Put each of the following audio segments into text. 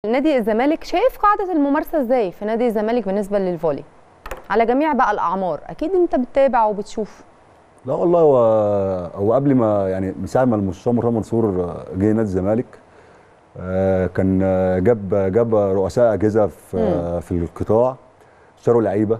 نادي الزمالك شايف قاعده الممارسه ازاي في نادي الزمالك بالنسبه للفولي على جميع بقى الاعمار اكيد انت بتتابع وبتشوف لا والله هو هو قبل ما يعني من ساعه ما المستشار مرتضى منصور جه نادي الزمالك آه، كان جاب جاب رؤساء اجهزه في مم. في القطاع اشتروا لعيبه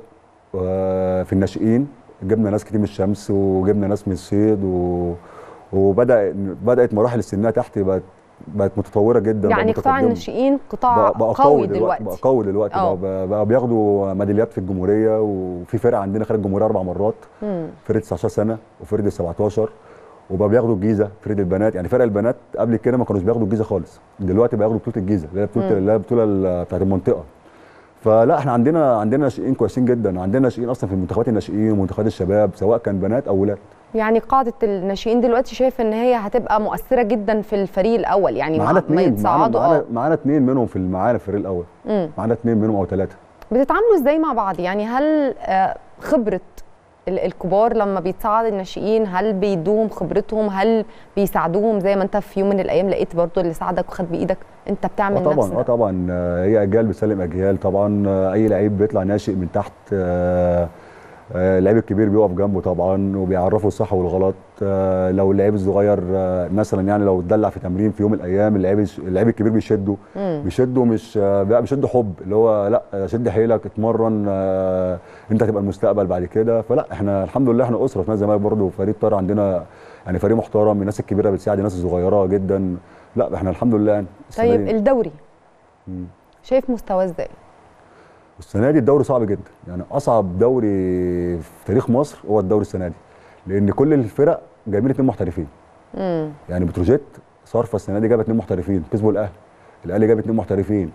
آه، في الناشئين جبنا ناس كتير من الشمس وجبنا ناس من الصيد و وبدا بدات مراحل السنيه تحت بقت بقت متطوره جدا بقت يعني قطاع متقدمة. الناشئين قطاع بقى, بقى قوي دلوقتي بقى قوي دلوقتي آه. بقى, بقى بياخدوا ميداليات في الجمهوريه وفي فرقه عندنا خارج الجمهوريه اربع مرات مم. فرقه 19 سنه وفرقه 17 وبقى بياخدوا الجيزه فرقه البنات يعني فرق البنات قبل كده ما كانوش بياخدوا الجيزه خالص دلوقتي بياخدوا بطوله الجيزه اللي هي بطوله مم. اللي هي البطوله ال- بتاعت المنطقه فلا احنا عندنا عندنا ناشئين كويسين جدا عندنا ناشئين اصلا في منتخبات الناشئين ومنتخبات الشباب سواء كان بنات او ولاد يعني قاعده الناشئين دلوقتي شايف ان هي هتبقى مؤثره جدا في الفريق الاول يعني معانا ما اثنين معانا يتصعدوا معانا, اه معانا اثنين منهم في معانا في الفريق الاول مم. معانا اثنين منهم او ثلاثه بتتعاملوا ازاي مع بعض يعني هل آه، خبره ال- الكبار لما بيتصعد الناشئين هل بيدوهم خبرتهم هل بيساعدوهم زي ما انت في يوم من الايام لقيت برضو اللي ساعدك وخد بايدك انت بتعمل اه طبعا نفس اه ده طبعا آه، هي اجيال بتسلم اجيال طبعا آه، اي لعيب بيطلع ناشئ من تحت آه، آه، اللعيب الكبير بيقف جنبه طبعا وبيعرفه الصح والغلط آه، لو اللعيب الصغير آه، مثلا يعني لو اتدلع في تمرين في يوم من الايام اللعيب اللعيب الكبير بيشده مم. بيشده مش آه، بقى بيشده حب اللي هو لا شد حيلك اتمرن آه، انت هتبقى المستقبل بعد كده فلا احنا الحمد لله احنا اسره في نادي الزمالك برضه فريق طار عندنا يعني فريق محترم الناس الكبيره بتساعد الناس الصغيره جدا لا احنا الحمد لله يعني السنة طيب دي- الدوري مم. شايف مستواه ازاي السنه دي الدوري صعب جدا يعني اصعب دوري في تاريخ مصر هو الدوري السنه دي لان كل الفرق جايبين اتنين محترفين امم يعني بتروجيت صارفه السنه دي جابت اتنين محترفين كسبوا الاهلي الاهلي جاب اتنين محترفين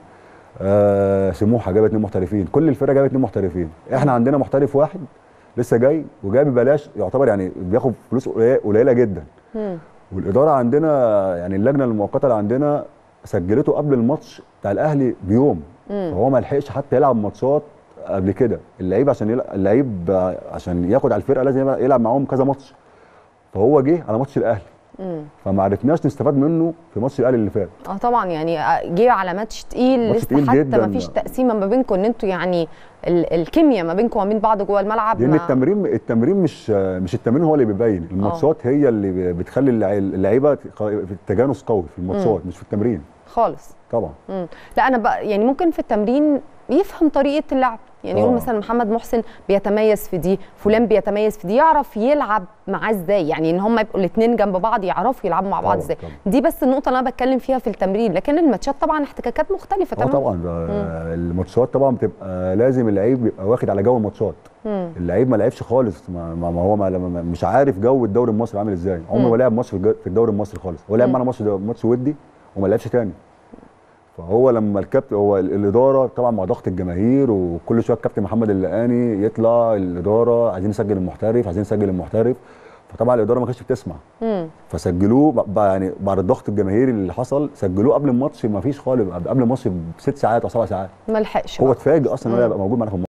آه سموحه جاب اتنين محترفين كل الفرق جابت اتنين محترفين احنا عندنا محترف واحد لسه جاي وجاي ببلاش يعتبر يعني بياخد فلوس قليله قليلة جدا امم والاداره عندنا يعني اللجنه المؤقته اللي عندنا سجلته قبل الماتش بتاع الاهلي بيوم امم فهو ما لحقش حتى يلعب ماتشات قبل كده اللعيب عشان يلعب اللعيب عشان ياخد على الفرقه لازم يلعب- يلعب معاهم كذا ماتش فهو جه على ماتش الاهلي امم فما عرفناش نستفاد منه في ماتش الاهلي اللي فات اه طبعا يعني جه على ماتش تقيل ماتش لسه تقيل حتى جداً. ما فيش تقسيمه ما بينكم ان انتوا يعني ال الكيمياء ما بينكم وما بين بعض جوه الملعب لان ما التمرين التمرين مش مش التمرين هو اللي بيبين الماتشات هي اللي بتخلي اللع- اللعيبه في التجانس قوي في الماتشات مش في التمرين خالص طبعا مم. لا انا بقى يعني ممكن في التمرين يفهم طريقه اللعب يعني يقول آه. مثلا محمد محسن بيتميز في دي فلان بيتميز في دي يعرف يلعب معاه ازاي يعني ان هم يبقوا الاثنين جنب بعض يعرفوا يلعبوا مع بعض طبعاً، ازاي طبعاً. دي بس النقطه اللي انا بتكلم فيها في التمرين لكن الماتشات طبعا احتكاكات مختلفه اه تمام طبعا ده الماتشات طبعا بتبقى لازم اللعيب يبقى واخد على جو الماتشات مم. اللعيب ما لعبش خالص ما, ما ما هو ما ما- مش عارف جو الدوري المصري عامل ازاي عمره ما لعب ماتش في الج- في الدوري المصري خالص هو لعب مم. معانا ماتش ده- ماتش ودي وما لعبش تاني فهو لما الكابتن هو ال- الاداره طبعا مع ضغط الجماهير وكل شويه الكابتن محمد اللقاني يطلع الاداره عايزين نسجل المحترف عايزين نسجل المحترف فطبعا الاداره ما كانتش بتسمع مم. فسجلوه ب- ب- يعني بعد الضغط الجماهيري اللي حصل سجلوه قبل الماتش ما فيش خالص قبل الماتش بست ساعات او سبع ساعات ما لحقش هو بقى. اتفاجئ اصلا ان هو مم. يبقى موجود معانا في الماتش